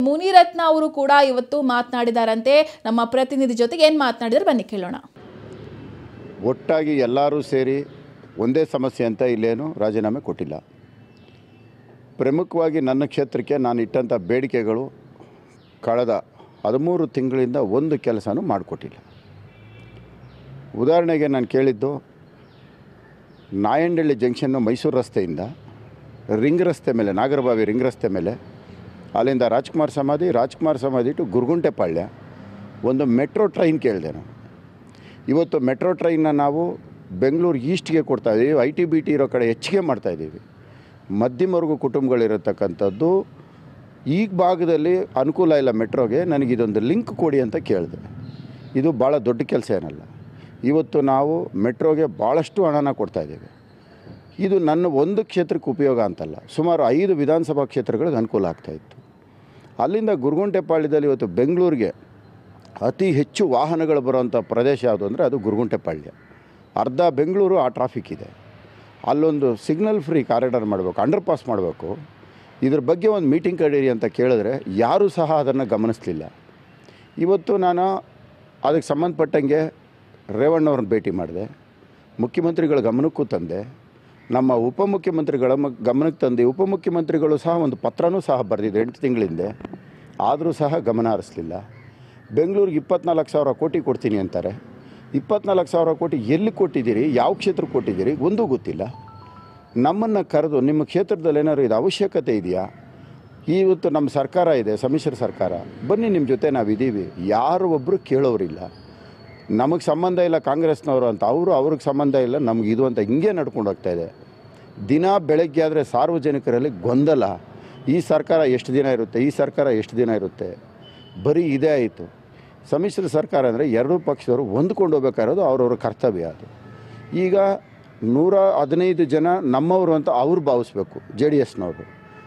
ಮುನಿರತ್ನ ಅವರು ಕೂಡ ಇವತ್ತು ಮಾತನಾಡಿದಾರಂತೆ ನಮ್ಮ ಪ್ರತಿನಿಧಿ ಜೊತೆಗೆ ಏನ್ ಮಾತನಾಡಿದ್ರೆ ಬನ್ನಿ ಕೇಳೋಣ ಒಟ್ಟಾಗಿ ಎಲ್ಲರೂ ಸೇರಿ ಒಂದೇ ಸಮಸ್ಯೆ ಅಂತ ಇಲ್ಲೇನು ರಾಜೀನಾಮೆ ಕೊಟ್ಟಿಲ್ಲ ಪ್ರಮುಖವಾಗಿ ನನ್ನ ಕ್ಷೇತ್ರಕ್ಕೆ ನಾನು ಇಟ್ಟಂಥ ಬೇಡಿಕೆಗಳು ಕಳೆದ ಹದಿಮೂರು ತಿಂಗಳಿಂದ ಒಂದು ಕೆಲಸನೂ ಮಾಡಿಕೊಟ್ಟಿಲ್ಲ ಉದಾಹರಣೆಗೆ ನಾನು ಕೇಳಿದ್ದು ನಾಯಂಡಳ್ಳಿ ಜಂಕ್ಷನ್ನು ಮೈಸೂರು ರಸ್ತೆಯಿಂದ ರಿಂಗ್ ರಸ್ತೆ ಮೇಲೆ ನಾಗರಬಾವಿ ರಿಂಗ್ ರಸ್ತೆ ಮೇಲೆ ಅಲ್ಲಿಂದ ರಾಜ್ಕುಮಾರ್ ಸಮಾಧಿ ರಾಜ್ಕುಮಾರ್ ಸಮಾಧಿ ಟು ಗುರುಗುಂಟೆಪಾಳ್ಯ ಒಂದು ಮೆಟ್ರೋ ಟ್ರೈನ್ ಕೇಳಿದೆ ನಾನು ಇವತ್ತು ಮೆಟ್ರೋ ಟ್ರೈನ್ನ ನಾವು ಬೆಂಗಳೂರು ಈಸ್ಟ್ಗೆ ಕೊಡ್ತಾ ಇದ್ದೀವಿ ಐ ಟಿ ಬಿ ಟಿ ಇರೋ ಕಡೆ ಹೆಚ್ಚಿಗೆ ಮಾಡ್ತಾಯಿದ್ದೀವಿ ಮಧ್ಯಮವರ್ಗ ಕುಟುಂಬಗಳಿರತಕ್ಕಂಥದ್ದು ಈ ಭಾಗದಲ್ಲಿ ಅನುಕೂಲ ಇಲ್ಲ ಮೆಟ್ರೋಗೆ ನನಗಿದೊಂದು ಲಿಂಕ್ ಕೊಡಿ ಅಂತ ಕೇಳಿದೆ ಇದು ಭಾಳ ದೊಡ್ಡ ಕೆಲಸ ಏನಲ್ಲ ಇವತ್ತು ನಾವು ಮೆಟ್ರೋಗೆ ಭಾಳಷ್ಟು ಹಣನ ಕೊಡ್ತಾಯಿದ್ದೀವಿ ಇದು ನನ್ನ ಒಂದು ಕ್ಷೇತ್ರಕ್ಕೆ ಉಪಯೋಗ ಅಂತಲ್ಲ ಸುಮಾರು ಐದು ವಿಧಾನಸಭಾ ಕ್ಷೇತ್ರಗಳಿಗೆ ಅನುಕೂಲ ಆಗ್ತಾಯಿತ್ತು ಅಲ್ಲಿಂದ ಗುರುಗುಂಟೆಪಾಳ್ಯದಲ್ಲಿ ಇವತ್ತು ಬೆಂಗಳೂರಿಗೆ ಅತಿ ಹೆಚ್ಚು ವಾಹನಗಳು ಬರುವಂಥ ಪ್ರದೇಶ ಯಾವುದು ಅಂದರೆ ಅದು ಗುರುಗುಂಟೆಪಾಳ್ಯ ಅರ್ಧ ಬೆಂಗಳೂರು ಆ ಟ್ರಾಫಿಕ್ ಇದೆ ಅಲ್ಲೊಂದು ಸಿಗ್ನಲ್ ಫ್ರೀ ಕಾರಿಡಾರ್ ಮಾಡಬೇಕು ಅಂಡರ್ ಪಾಸ್ ಮಾಡಬೇಕು ಇದ್ರ ಬಗ್ಗೆ ಒಂದು ಮೀಟಿಂಗ್ ಕರೀರಿ ಅಂತ ಕೇಳಿದ್ರೆ ಯಾರೂ ಸಹ ಅದನ್ನು ಗಮನಿಸಲಿಲ್ಲ ಇವತ್ತು ನಾನು ಅದಕ್ಕೆ ಸಂಬಂಧಪಟ್ಟಂಗೆ ರೇವಣ್ಣವ್ರನ್ನ ಭೇಟಿ ಮಾಡಿದೆ ಮುಖ್ಯಮಂತ್ರಿಗಳ ಗಮನಕ್ಕೂ ತಂದೆ ನಮ್ಮ ಉಪಮುಖ್ಯಮಂತ್ರಿಗಳ ಮ- ಗಮನಕ್ಕೆ ತಂದು ಉಪಮುಖ್ಯಮಂತ್ರಿಗಳು ಸಹ ಒಂದು ಪತ್ರನೂ ಸಹ ಬರೆದಿದೆ ಎಂಟು ತಿಂಗಳಿಂದೆ ಆದರೂ ಸಹ ಗಮನ ಹರಿಸಲಿಲ್ಲ ಬೆಂಗಳೂರಿಗೆ ಇಪ್ಪತ್ನಾಲ್ಕು ಸಾವಿರ ಕೋಟಿ ಕೊಡ್ತೀನಿ ಅಂತಾರೆ ಇಪ್ಪತ್ನಾಲ್ಕು ಸಾವಿರ ಕೋಟಿ ಎಲ್ಲಿ ಕೊಟ್ಟಿದ್ದೀರಿ ಯಾವ ಕ್ಷೇತ್ರಕ್ಕೆ ಕೊಟ್ಟಿದ್ದೀರಿ ಒಂದೂ ಗೊತ್ತಿಲ್ಲ ನಮ್ಮನ್ನು ಕರೆದು ನಿಮ್ಮ ಕ್ಷೇತ್ರದಲ್ಲಿ ಏನಾದ್ರು ಇದು ಅವಶ್ಯಕತೆ ಇದೆಯಾ ಇವತ್ತು ನಮ್ಮ ಸರ್ಕಾರ ಇದೆ ಸಮ್ಮಿಶ್ರ ಸರ್ಕಾರ ಬನ್ನಿ ನಿಮ್ಮ ಜೊತೆ ನಾವಿದ್ದೀವಿ ಯಾರು ಒಬ್ಬರು ಕೇಳೋರಿಲ್ಲ ನಮಗೆ ಸಂಬಂಧ ಇಲ್ಲ ಕಾಂಗ್ರೆಸ್ನವರು ಅಂತ ಅವರು ಅವ್ರಿಗೆ ಸಂಬಂಧ ಇಲ್ಲ ನಮ್ಗೆ ಇದು ಅಂತ ಹಿಂಗೆ ನಡ್ಕೊಂಡು ಹೋಗ್ತಾ ಇದೆ ದಿನ ಬೆಳಗ್ಗೆ ಆದರೆ ಸಾರ್ವಜನಿಕರಲ್ಲಿ ಗೊಂದಲ ಈ ಸರ್ಕಾರ ಎಷ್ಟು ದಿನ ಇರುತ್ತೆ ಈ ಸರ್ಕಾರ ಎಷ್ಟು ದಿನ ಇರುತ್ತೆ ಬರೀ ಇದೇ ಆಯಿತು ಸಮ್ಮಿಶ್ರ ಸರ್ಕಾರ ಅಂದರೆ ಎರಡೂ ಪಕ್ಷದವರು ಹೊಂದ್ಕೊಂಡು ಹೋಗ್ಬೇಕಾಗಿರೋದು ಅವ್ರವ್ರ ಕರ್ತವ್ಯ ಅದು ಈಗ ನೂರ ಹದಿನೈದು ಜನ ನಮ್ಮವರು ಅಂತ ಅವ್ರು ಭಾವಿಸ್ಬೇಕು ಜೆ ಡಿ ಎಸ್ನವರು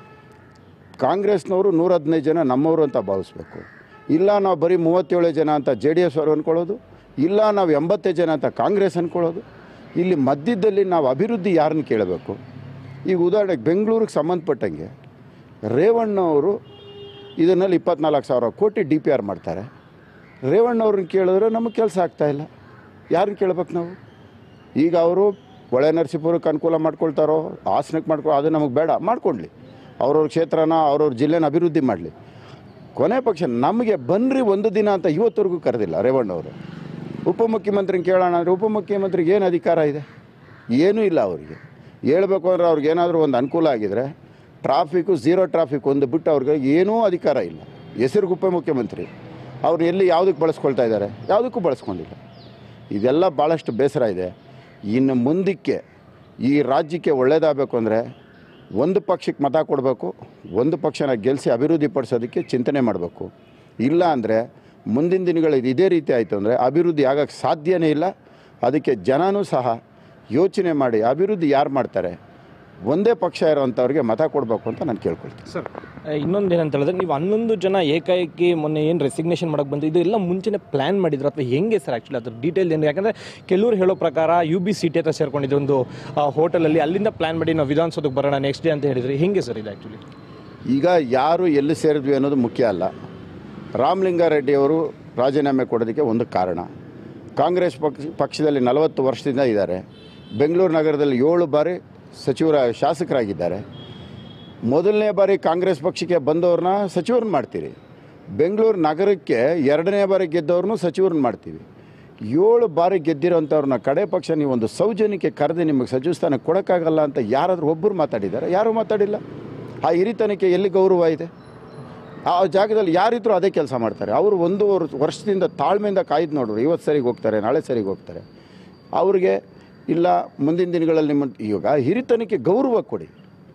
ಕಾಂಗ್ರೆಸ್ನವರು ನೂರ ಹದಿನೈದು ಜನ ನಮ್ಮವರು ಅಂತ ಭಾವಿಸ್ಬೇಕು ಇಲ್ಲ ನಾವು ಬರೀ ಮೂವತ್ತೇಳು ಜನ ಅಂತ ಜೆ ಡಿ ಎಸ್ ಅವರು ಅಂದ್ಕೊಳ್ಳೋದು ಇಲ್ಲ ನಾವು ಎಂಬತ್ತೈದು ಜನ ಅಂತ ಕಾಂಗ್ರೆಸ್ ಅಂದ್ಕೊಳ್ಳೋದು ಇಲ್ಲಿ ಮಧ್ಯದಲ್ಲಿ ನಾವು ಅಭಿವೃದ್ಧಿ ಯಾರನ್ನ ಕೇಳಬೇಕು ಈಗ ಉದಾಹರಣೆಗೆ ಬೆಂಗಳೂರಿಗೆ ಸಂಬಂಧಪಟ್ಟಂಗೆ ರೇವಣ್ಣವರು ಇದನ್ನಲ್ಲಿ ಇಪ್ಪತ್ನಾಲ್ಕು ಸಾವಿರ ಕೋಟಿ ಡಿ ಪಿ ಆರ್ ಮಾಡ್ತಾರೆ ರೇವಣ್ಣವ್ರನ್ನ ಕೇಳಿದ್ರೆ ನಮಗೆ ಕೆಲಸ ಆಗ್ತಾಯಿಲ್ಲ ಯಾರನ್ನ ಕೇಳ್ಬೇಕು ನಾವು ಈಗ ಅವರು ಒಳೆ ನರಸೀಪುರಕ್ಕೆ ಅನುಕೂಲ ಮಾಡ್ಕೊಳ್ತಾರೋ ಹಾಸನಕ್ಕೆ ಮಾಡ್ಕೊ ಅದು ನಮಗೆ ಬೇಡ ಮಾಡ್ಕೊಳ್ಳಿ ಅವ್ರವ್ರ ಕ್ಷೇತ್ರನ ಅವ್ರವ್ರ ಜಿಲ್ಲೆನ ಅಭಿವೃದ್ಧಿ ಮಾಡಲಿ ಕೊನೆ ಪಕ್ಷ ನಮಗೆ ಬನ್ನಿರಿ ಒಂದು ದಿನ ಅಂತ ಇವತ್ತವರೆಗೂ ಕರೆದಿಲ್ಲ ರೇವಣ್ಣವರು ಉಪಮುಖ್ಯಮಂತ್ರಿನ ಕೇಳೋಣ ಅಂದರೆ ಉಪಮುಖ್ಯಮಂತ್ರಿಗೆ ಏನು ಅಧಿಕಾರ ಇದೆ ಏನೂ ಇಲ್ಲ ಅವರಿಗೆ ಹೇಳ್ಬೇಕು ಅಂದರೆ ಅವ್ರಿಗೆ ಏನಾದರೂ ಒಂದು ಅನುಕೂಲ ಆಗಿದರೆ ಟ್ರಾಫಿಕ್ಕು ಝೀರೋ ಟ್ರಾಫಿಕ್ ಒಂದು ಬಿಟ್ಟು ಅವ್ರಿಗೆ ಏನೂ ಅಧಿಕಾರ ಇಲ್ಲ ಹೆಸರಿಗೆ ಉಪಮುಖ್ಯಮಂತ್ರಿ ಅವ್ರು ಎಲ್ಲಿ ಯಾವುದಕ್ಕೆ ಬಳಸ್ಕೊಳ್ತಾ ಇದ್ದಾರೆ ಯಾವುದಕ್ಕೂ ಬಳಸ್ಕೊಂಡಿಲ್ಲ ಇದೆಲ್ಲ ಭಾಳಷ್ಟು ಬೇಸರ ಇದೆ ಇನ್ನು ಮುಂದಕ್ಕೆ ಈ ರಾಜ್ಯಕ್ಕೆ ಒಳ್ಳೇದಾಗಬೇಕು ಅಂದರೆ ಒಂದು ಪಕ್ಷಕ್ಕೆ ಮತ ಕೊಡಬೇಕು ಒಂದು ಪಕ್ಷನ ಗೆಲ್ಲಿಸಿ ಅಭಿವೃದ್ಧಿ ಪಡಿಸೋದಕ್ಕೆ ಚಿಂತನೆ ಮಾಡಬೇಕು ಇಲ್ಲ ಅಂದರೆ ಮುಂದಿನ ದಿನಗಳು ಇದು ಇದೇ ರೀತಿ ಆಯಿತು ಅಂದರೆ ಅಭಿವೃದ್ಧಿ ಆಗೋಕ್ಕೆ ಸಾಧ್ಯನೇ ಇಲ್ಲ ಅದಕ್ಕೆ ಜನನೂ ಸಹ ಯೋಚನೆ ಮಾಡಿ ಅಭಿವೃದ್ಧಿ ಯಾರು ಮಾಡ್ತಾರೆ ಒಂದೇ ಪಕ್ಷ ಇರೋವಂಥವ್ರಿಗೆ ಮತ ಕೊಡಬೇಕು ಅಂತ ನಾನು ಕೇಳ್ಕೊಳ್ತೀನಿ ಸರ್ ಇನ್ನೊಂದು ಏನಂತ ಹೇಳಿದ್ರೆ ನೀವು ಹನ್ನೊಂದು ಜನ ಏಕಾಏಕಿ ಮೊನ್ನೆ ಏನು ರೆಸಿಗ್ನೇಷನ್ ಮಾಡಕ್ಕೆ ಬಂದು ಇದು ಎಲ್ಲ ಮುಂಚೆನೇ ಪ್ಲಾನ್ ಮಾಡಿದ್ರು ಅಥವಾ ಹೆಂಗೆ ಸರ್ ಆ್ಯಕ್ಚುಲಿ ಅದ್ರ ಡೀಟೇಲ್ ಏನು ಯಾಕಂದರೆ ಕೆಲವರು ಹೇಳೋ ಪ್ರಕಾರ ಯು ಬಿ ಸಿ ಟಿ ಹತ್ರ ಸೇರ್ಕೊಂಡಿದ್ದು ಒಂದು ಹೋಟೆಲಲ್ಲಿ ಅಲ್ಲಿಂದ ಪ್ಲಾನ್ ಮಾಡಿ ನಾವು ವಿಧಾನಸೌಧಕ್ಕೆ ಬರೋಣ ನೆಕ್ಸ್ಟ್ ಡೇ ಅಂತ ಹೇಳಿದ್ರಿ ಹೆಂಗೆ ಸರ್ ಇದು ಆ್ಯಕ್ಚುಲಿ ಈಗ ಯಾರು ಎಲ್ಲಿ ಸೇರಿದ್ವಿ ಅನ್ನೋದು ಮುಖ್ಯ ಅಲ್ಲ ರಾಮಲಿಂಗಾರೆಡ್ಡಿಯವರು ರಾಜೀನಾಮೆ ಕೊಡೋದಕ್ಕೆ ಒಂದು ಕಾರಣ ಕಾಂಗ್ರೆಸ್ ಪಕ್ಷ ಪಕ್ಷದಲ್ಲಿ ನಲವತ್ತು ವರ್ಷದಿಂದ ಇದ್ದಾರೆ ಬೆಂಗಳೂರು ನಗರದಲ್ಲಿ ಏಳು ಬಾರಿ ಸಚಿವರ ಶಾಸಕರಾಗಿದ್ದಾರೆ ಮೊದಲನೇ ಬಾರಿ ಕಾಂಗ್ರೆಸ್ ಪಕ್ಷಕ್ಕೆ ಬಂದವ್ರನ್ನ ಸಚಿವರನ್ನ ಮಾಡ್ತೀರಿ ಬೆಂಗಳೂರು ನಗರಕ್ಕೆ ಎರಡನೇ ಬಾರಿ ಗೆದ್ದವ್ರನ್ನೂ ಸಚಿವರನ್ನ ಮಾಡ್ತೀವಿ ಏಳು ಬಾರಿ ಗೆದ್ದಿರೋಂಥವ್ರನ್ನ ಕಡೆ ಪಕ್ಷ ನೀವು ಒಂದು ಸೌಜನ್ಯಕ್ಕೆ ಕರೆದು ನಿಮಗೆ ಸಚಿವ ಸ್ಥಾನ ಕೊಡೋಕ್ಕಾಗಲ್ಲ ಅಂತ ಯಾರಾದರೂ ಒಬ್ಬರು ಮಾತಾಡಿದ್ದಾರೆ ಯಾರೂ ಮಾತಾಡಿಲ್ಲ ಆ ಹಿರಿತನಕ್ಕೆ ಎಲ್ಲಿ ಗೌರವ ಇದೆ ಆ ಜಾಗದಲ್ಲಿ ಯಾರಿದ್ರು ಅದೇ ಕೆಲಸ ಮಾಡ್ತಾರೆ ಅವರು ಒಂದು ವರ್- ವರ್ಷದಿಂದ ತಾಳ್ಮೆಯಿಂದ ಕಾಯ್ದು ನೋಡ್ರು ಇವತ್ತು ಸರಿಗೆ ಹೋಗ್ತಾರೆ ನಾಳೆ ಸರಿಗೆ ಹೋಗ್ತಾರೆ ಅವ್ರಿಗೆ ಇಲ್ಲ ಮುಂದಿನ ದಿನಗಳಲ್ಲಿ ನಿಮ್ಮ ಈಗ ಹಿರಿತನಕ್ಕೆ ಗೌರವ ಕೊಡಿ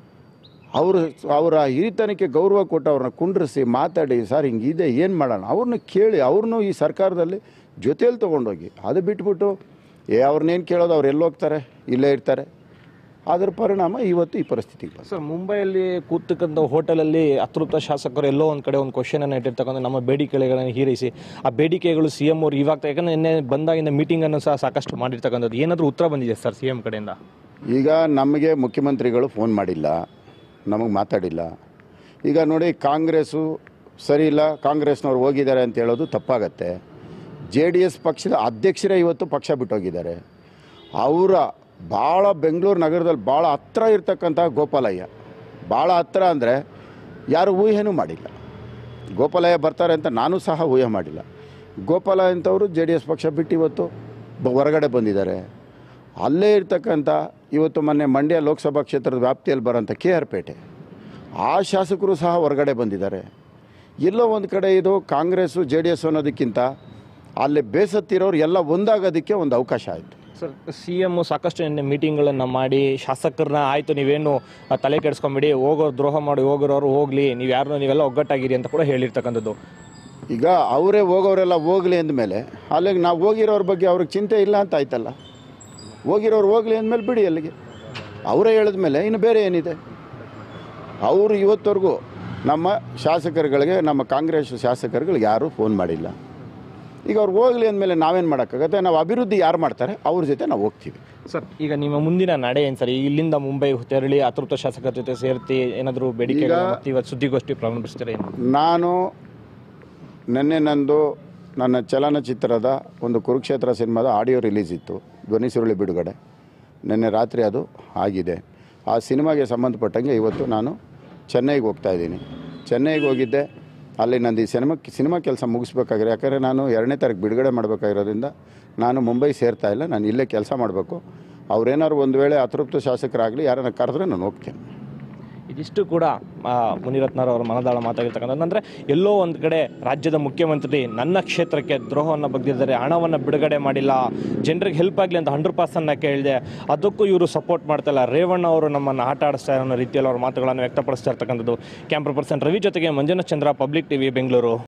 ಅವರು ಅವರ ಹಿರಿತನಕ್ಕೆ ಗೌರವ ಕೊಟ್ಟು ಅವ್ರನ್ನ ಕುಂಡ್ರಿಸಿ ಮಾತಾಡಿ ಸರ್ ಹಿಂಗಿದೆ ಏನು ಮಾಡೋಣ ಅವ್ರನ್ನ ಕೇಳಿ ಅವ್ರನ್ನೂ ಈ ಸರ್ಕಾರದಲ್ಲಿ ಜೊತೆಯಲ್ಲಿ ತೊಗೊಂಡೋಗಿ ಅದು ಬಿಟ್ಬಿಟ್ಟು ಏ ಅವ್ರನ್ನೇನು ಕೇಳೋದು ಅವ್ರು ಎಲ್ಲಿ ಹೋಗ್ತಾರೆ ಇಲ್ಲೇ ಇರ್ತಾರೆ ಅದರ ಪರಿಣಾಮ ಇವತ್ತು ಈ ಪರಿಸ್ಥಿತಿಗೆ ಬಂತು ಸರ್ ಮುಂಬೈಯಲ್ಲಿ ಕೂತಕ್ಕಂಥ ಹೋಟೆಲಲ್ಲಿ ಅತೃಪ್ತ ಶಾಸಕರು ಎಲ್ಲೋ ಒಂದು ಕಡೆ ಒಂದು ಕ್ವಶನ್ ಅನ್ನು ಇಟ್ಟಿರ್ತಕ್ಕಂಥ ನಮ್ಮ ಬೇಡಿಕೆಗಳನ್ನು ಹೀರಿಸಿ ಆ ಬೇಡಿಕೆಗಳು ಸಿ ಎಂ ಅವರು ಇವಾಗ ಯಾಕಂದ್ರೆ ನಿನ್ನೆ ಬಂದಾಗಿಂದ ಮೀಟಿಂಗನ್ನು ಸಹ ಸಾಕಷ್ಟು ಮಾಡಿರ್ತಕ್ಕಂಥದ್ದು ಏನಾದರೂ ಉತ್ತರ ಬಂದಿದೆ ಸರ್ ಸಿ ಎಂ ಕಡೆಯಿಂದ ಈಗ ನಮಗೆ ಮುಖ್ಯಮಂತ್ರಿಗಳು ಫೋನ್ ಮಾಡಿಲ್ಲ ನಮಗೆ ಮಾತಾಡಿಲ್ಲ ಈಗ ನೋಡಿ ಕಾಂಗ್ರೆಸ್ಸು ಸರಿ ಇಲ್ಲ ಕಾಂಗ್ರೆಸ್ನವ್ರು ಹೋಗಿದ್ದಾರೆ ಅಂತ ಹೇಳೋದು ತಪ್ಪಾಗತ್ತೆ ಜೆ ಡಿ ಎಸ್ ಪಕ್ಷದ ಅಧ್ಯಕ್ಷರೇ ಇವತ್ತು ಪಕ್ಷ ಬಿಟ್ಟೋಗಿದ್ದಾರೆ ಅವರ ಭಾಳ ಬೆಂಗಳೂರು ನಗರದಲ್ಲಿ ಭಾಳ ಹತ್ರ ಇರ್ತಕ್ಕಂಥ ಗೋಪಾಲಯ್ಯ ಭಾಳ ಹತ್ರ ಅಂದರೆ ಯಾರು ಊಹೆನೂ ಮಾಡಿಲ್ಲ ಗೋಪಾಲಯ್ಯ ಬರ್ತಾರೆ ಅಂತ ನಾನು ಸಹ ಊಹೆ ಮಾಡಿಲ್ಲ ಗೋಪಾಲಯ್ಯ ಅಂತವರು ಜೆ ಡಿ ಎಸ್ ಪಕ್ಷ ಬಿಟ್ಟು ಇವತ್ತು ಬ- ಹೊರಗಡೆ ಬಂದಿದ್ದಾರೆ ಅಲ್ಲೇ ಇರ್ತಕ್ಕಂಥ ಇವತ್ತು ಮೊನ್ನೆ ಮಂಡ್ಯ ಲೋಕಸಭಾ ಕ್ಷೇತ್ರದ ವ್ಯಾಪ್ತಿಯಲ್ಲಿ ಬರೋಂಥ ಕೆ ಆರ್ ಪೇಟೆ ಆ ಶಾಸಕರು ಸಹ ಹೊರಗಡೆ ಬಂದಿದ್ದಾರೆ ಎಲ್ಲೋ ಒಂದು ಕಡೆ ಇದು ಕಾಂಗ್ರೆಸ್ಸು ಜೆ ಡಿ ಎಸ್ ಅನ್ನೋದಕ್ಕಿಂತ ಅಲ್ಲಿ ಬೇಸತ್ತಿರೋರು ಎಲ್ಲ ಒಂದಾಗೋದಕ್ಕೆ ಒಂದು ಅವಕಾಶ ಆಯಿತು ಸರ್ ಸಿ ಎಮ್ ಸಾಕಷ್ಟು ನಿನ್ನೆ ಮೀಟಿಂಗ್ಗಳನ್ನು ಮಾಡಿ ಶಾಸಕರನ್ನ ಆಯಿತು ನೀವೇನು ಆ, ತಲೆ ಕೆಡಿಸ್ಕೊಂಬಿಡಿ ಹೋಗೋರು ದ್ರೋಹ ಮಾಡಿ ಹೋಗಿರೋರು ಹೋಗಲಿ ನೀವು ಯಾರನ್ನೂ ನೀವೆಲ್ಲ ಒಗ್ಗಟ್ಟಾಗಿರಿ ಅಂತ ಕೂಡ ಹೇಳಿರ್ತಕ್ಕಂಥದ್ದು ಈಗ ಅವರೇ ಹೋಗೋರೆಲ್ಲ ಹೋಗಲಿ ಅಂದಮೇಲೆ ಅಲ್ಲಿಗೆ ನಾವು ಹೋಗಿರೋರ ಬಗ್ಗೆ ಅವ್ರಿಗೆ ಚಿಂತೆ ಇಲ್ಲ ಅಂತ ಆಯ್ತಲ್ಲ ಹೋಗಿರೋರು ಹೋಗಲಿ ಅಂದಮೇಲೆ ಬಿಡಿ ಅಲ್ಲಿಗೆ ಅವರೇ ಹೇಳಿದ್ಮೇಲೆ ಇನ್ನು ಬೇರೆ ಏನಿದೆ ಅವರು ಇವತ್ತವರೆಗೂ ನಮ್ಮ ಶಾಸಕರುಗಳಿಗೆ ನಮ್ಮ ಕಾಂಗ್ರೆಸ್ ಶಾಸಕರುಗಳಿಗೆ ಯಾರೂ ಫೋನ್ ಮಾಡಿಲ್ಲ ಈಗ ಅವ್ರು ಹೋಗಲಿ ಅಂದಮೇಲೆ ನಾವೇನು ಮಾಡೋಕ್ಕಾಗತ್ತೆ ನಾವು ಅಭಿವೃದ್ಧಿ ಯಾರು ಮಾಡ್ತಾರೆ ಅವ್ರ ಜೊತೆ ನಾವು ಹೋಗ್ತೀವಿ ಸರ್ ಈಗ ನಿಮ್ಮ ಮುಂದಿನ ನಡೆ ಏನು ಸರ್ ಇಲ್ಲಿಂದ ಮುಂಬೈ ತೆರಳಿ ಅತೃಪ್ತ ಶಾಸಕರ ಜೊತೆ ಸೇರ್ತಿ ಏನಾದರೂ ಬೇಡಿಕೆ ಈಗ- ಇವತ್ತು ಸುದ್ದಿಗೋಷ್ಠಿ ಪ್ರಾರಂಭಿಸ್ತೀರಾ ಏನು ನಾನು ನಿನ್ನೆ ನಂದು ನನ್ನ ಚಲನಚಿತ್ರದ ಒಂದು ಕುರುಕ್ಷೇತ್ರ ಸಿನಿಮಾದ ಆಡಿಯೋ ರಿಲೀಸ್ ಇತ್ತು ಧ್ವನಿ ಸುರುಳಿ ಬಿಡುಗಡೆ ನಿನ್ನೆ ರಾತ್ರಿ ಅದು ಆಗಿದೆ ಆ ಸಿನಿಮಾಗೆ ಸಂಬಂಧಪಟ್ಟಂಗೆ ಇವತ್ತು ನಾನು ಚೆನ್ನೈಗೆ ಹೋಗ್ತಾ ಇದ್ದೀನಿ ಚೆನ್ನೈಗೆ ಹೋಗಿದ್ದೆ ಅಲ್ಲಿ ನಂದು ಈ ಸಿನಿಮಾ ಸಿನಿಮಾ ಕೆಲಸ ಮುಗಿಸ್ಬೇಕಾಗಿರೋ ಯಾಕಂದರೆ ನಾನು ಎರಡನೇ ತಾರೀಕು ಬಿಡುಗಡೆ ಮಾಡಬೇಕಾಗಿರೋದ್ರಿಂದ ನಾನು ಮುಂಬೈ ಸೇರ್ತಾ ಇಲ್ಲ ನಾನು ಇಲ್ಲೇ ಕೆಲಸ ಮಾಡಬೇಕು ಅವ್ರೇನಾದ್ರು ಒಂದು ವೇಳೆ ಅತೃಪ್ತ ಶಾಸಕರಾಗಲಿ ಯಾರನ್ನ ಕರೆದ್ರೆ ನಾನು ಹೋಗ್ತೇನೆ ಇದಿಷ್ಟು ಕೂಡ ಆ, ಮುನಿರತ್ನರವರ ಮನದಾಳ ಮಾತಾಗಿರ್ತಕ್ಕಂಥದ್ದು ಅಂದರೆ ಎಲ್ಲೋ ಒಂದು ಕಡೆ ರಾಜ್ಯದ ಮುಖ್ಯಮಂತ್ರಿ ನನ್ನ ಕ್ಷೇತ್ರಕ್ಕೆ ದ್ರೋಹವನ್ನು ಬಗ್ದಿದ್ದಾರೆ ಹಣವನ್ನು ಬಿಡುಗಡೆ ಮಾಡಿಲ್ಲ ಜನರಿಗೆ ಹೆಲ್ಪ್ ಆಗಲಿ ಅಂತ ಹಂಡ್ರೆಡ್ ಪರ್ಸೆಂಟ್ನ ಕೇಳಿದೆ ಅದಕ್ಕೂ ಇವರು ಸಪೋರ್ಟ್ ಮಾಡ್ತಾಯಿಲ್ಲ ರೇವಣ್ಣ ಅವರು ನಮ್ಮನ್ನು ಆಟ ಆಡಿಸ್ತಾ ಇರೋ ಅನ್ನೋ ರೀತಿಯಲ್ಲಿ ಅವ್ರ ಮಾತುಗಳನ್ನು ವ್ಯಕ್ತಪಡಿಸ್ತಾ ಇರ್ತಕ್ಕಂಥದ್ದು ಕ್ಯಾಂಪ್ರ ಪರ್ಸನ್ ರವಿ ಜೊತೆಗೆ ಮಂಜುನಾಥ್ ಚಂದ್ರ ಪಬ್ಲಿಕ್ ಟಿವಿ ಬೆಂಗಳೂರು